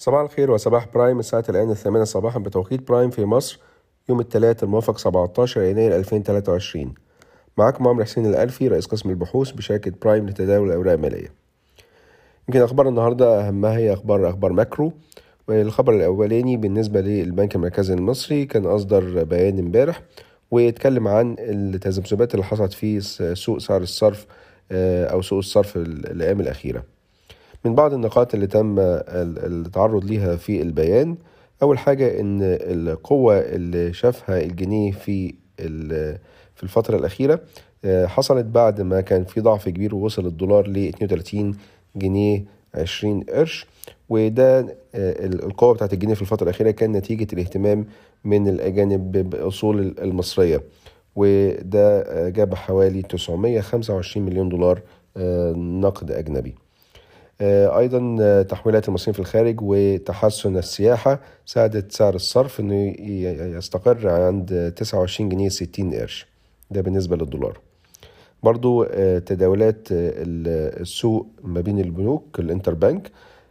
صباح الخير وصباح برايم الساعة الآن الثامنة صباحا بتوقيت برايم في مصر يوم الثلاث الموافق 17 يناير 2023 معكم عمرو حسين الألفي رئيس قسم البحوث بشركة برايم لتداول الأوراق المالية يمكن أخبار النهاردة أهمها هي أخبار أخبار ماكرو والخبر الأولاني بالنسبة للبنك المركزي المصري كان أصدر بيان امبارح ويتكلم عن التذبذبات اللي حصلت في سوق سعر الصرف أو سوق الصرف الأيام الأخيرة من بعض النقاط اللي تم التعرض ليها في البيان أول حاجة إن القوة اللي شافها الجنيه في في الفترة الأخيرة حصلت بعد ما كان في ضعف كبير ووصل الدولار ل 32 جنيه 20 قرش وده القوة بتاعت الجنيه في الفترة الأخيرة كان نتيجة الاهتمام من الأجانب بالأصول المصرية وده جاب حوالي 925 مليون دولار نقد أجنبي ايضا تحويلات المصريين في الخارج وتحسن السياحه ساعدت سعر الصرف انه يستقر عند 29 جنيه 60 قرش ده بالنسبه للدولار برضو تداولات السوق ما بين البنوك الانتر بانك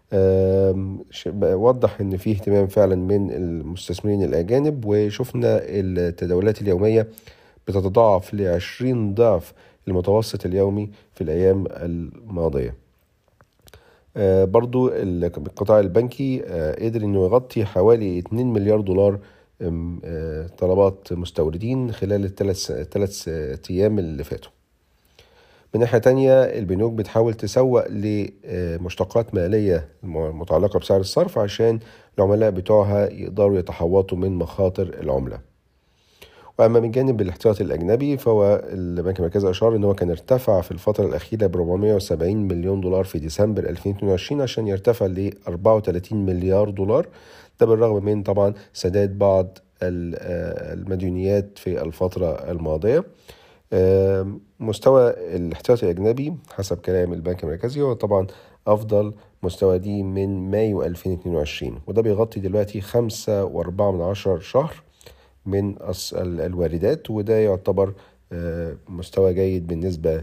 وضح ان في اهتمام فعلا من المستثمرين الاجانب وشفنا التداولات اليوميه بتتضاعف ل 20 ضعف المتوسط اليومي في الايام الماضيه آه برضو القطاع البنكي آه قدر انه يغطي حوالي 2 مليار دولار آه طلبات مستوردين خلال الثلاث ثلاث ايام اللي فاتوا من ناحية تانية البنوك بتحاول تسوق لمشتقات مالية متعلقة بسعر الصرف عشان العملاء بتوعها يقدروا يتحوطوا من مخاطر العملة واما من جانب الاحتياطي الاجنبي فهو البنك المركزي اشار ان هو كان ارتفع في الفتره الاخيره ب 470 مليون دولار في ديسمبر 2022 عشان يرتفع ل 34 مليار دولار ده بالرغم من طبعا سداد بعض المديونيات في الفتره الماضيه مستوى الاحتياطي الاجنبي حسب كلام البنك المركزي هو طبعا افضل مستوى دي من مايو 2022 وده بيغطي دلوقتي خمسة وأربعة من عشر شهر من الواردات وده يعتبر مستوى جيد بالنسبة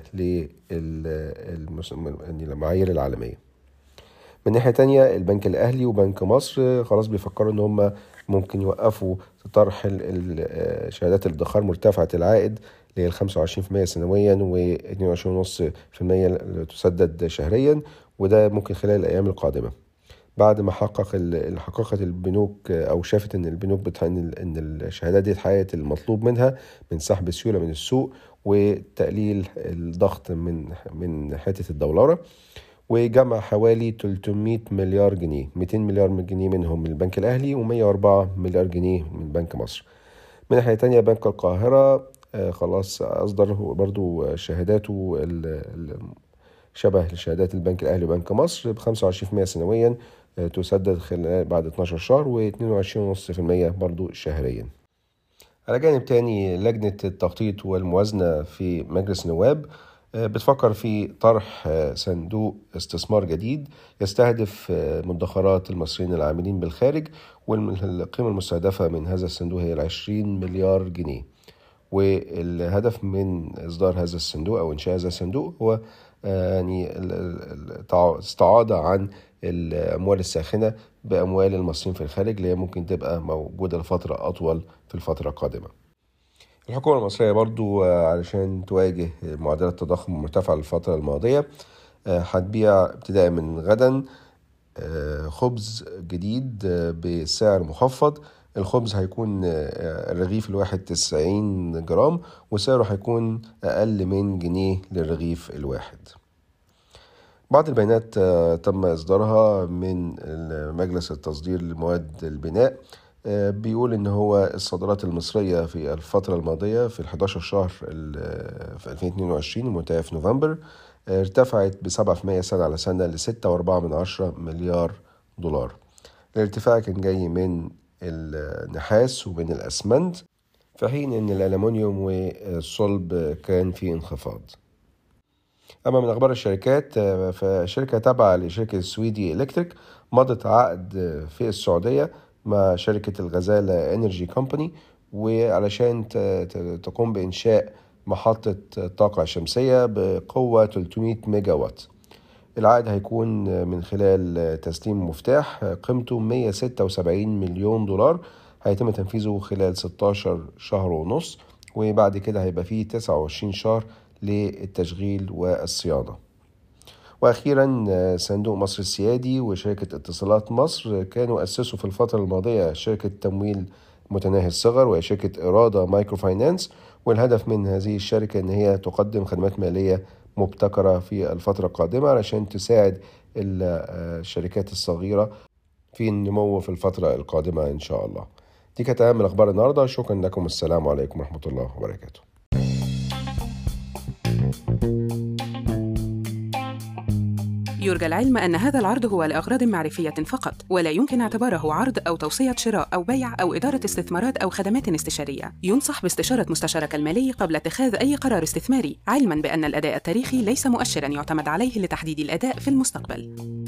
للمعايير العالمية من ناحية تانية البنك الأهلي وبنك مصر خلاص بيفكروا إن هم ممكن يوقفوا طرح شهادات الادخار مرتفعة العائد اللي هي 25% سنويا و 22.5% تسدد شهريا وده ممكن خلال الأيام القادمة بعد ما حقق حققت البنوك او شافت ان البنوك بتاع ان الشهادات دي حققت المطلوب منها من سحب السيوله من السوق وتقليل الضغط من من حته الدولاره وجمع حوالي 300 مليار جنيه 200 مليار جنيه منهم من البنك الاهلي و104 مليار جنيه من بنك مصر من ناحيه تانية بنك القاهره خلاص اصدر برضو شهاداته شبه شهادات البنك الاهلي وبنك مصر ب 25% سنويا تسدد خلال بعد 12 شهر و22.5% برضو شهريا على جانب تاني لجنة التخطيط والموازنة في مجلس النواب بتفكر في طرح صندوق استثمار جديد يستهدف مدخرات المصريين العاملين بالخارج والقيمة المستهدفة من هذا الصندوق هي 20 مليار جنيه والهدف من إصدار هذا الصندوق أو إنشاء هذا الصندوق هو يعني استعاضة عن الأموال الساخنة بأموال المصريين في الخارج اللي هي ممكن تبقى موجودة لفترة أطول في الفترة القادمة الحكومة المصرية برضو علشان تواجه معدلات التضخم المرتفعة الفترة الماضية هتبيع ابتداء من غدا خبز جديد بسعر مخفض الخبز هيكون الرغيف الواحد تسعين جرام وسعره هيكون أقل من جنيه للرغيف الواحد بعض البيانات تم إصدارها من مجلس التصدير لمواد البناء بيقول إن هو الصادرات المصرية في الفترة الماضية في 11 شهر في 2022 المنتهية في نوفمبر ارتفعت بسبعة في مية سنة على سنة لستة وأربعة من عشرة مليار دولار الارتفاع كان جاي من النحاس ومن الأسمنت في حين إن الألمنيوم والصلب كان في انخفاض أما من أخبار الشركات فشركة تابعة لشركة السويدي إلكتريك مضت عقد في السعودية مع شركة الغزالة انرجي كومباني وعلشان تقوم بإنشاء محطة طاقة شمسية بقوة 300 ميجا وات العقد هيكون من خلال تسليم مفتاح قيمته 176 مليون دولار هيتم تنفيذه خلال 16 شهر ونص وبعد كده هيبقى فيه 29 شهر للتشغيل والصيانة وأخيرا صندوق مصر السيادي وشركة اتصالات مصر كانوا أسسوا في الفترة الماضية شركة تمويل متناهي الصغر وهي شركة إرادة مايكرو فاينانس والهدف من هذه الشركة إن هي تقدم خدمات مالية مبتكرة في الفترة القادمة علشان تساعد الشركات الصغيرة في النمو في الفترة القادمة إن شاء الله دي كانت أهم الأخبار النهاردة شكرا لكم السلام عليكم ورحمة الله وبركاته يرجى العلم أن هذا العرض هو لأغراض معرفية فقط، ولا يمكن اعتباره عرض أو توصية شراء أو بيع أو إدارة استثمارات أو خدمات استشارية. ينصح باستشارة مستشارك المالي قبل اتخاذ أي قرار استثماري، علما بأن الأداء التاريخي ليس مؤشرا يعتمد عليه لتحديد الأداء في المستقبل.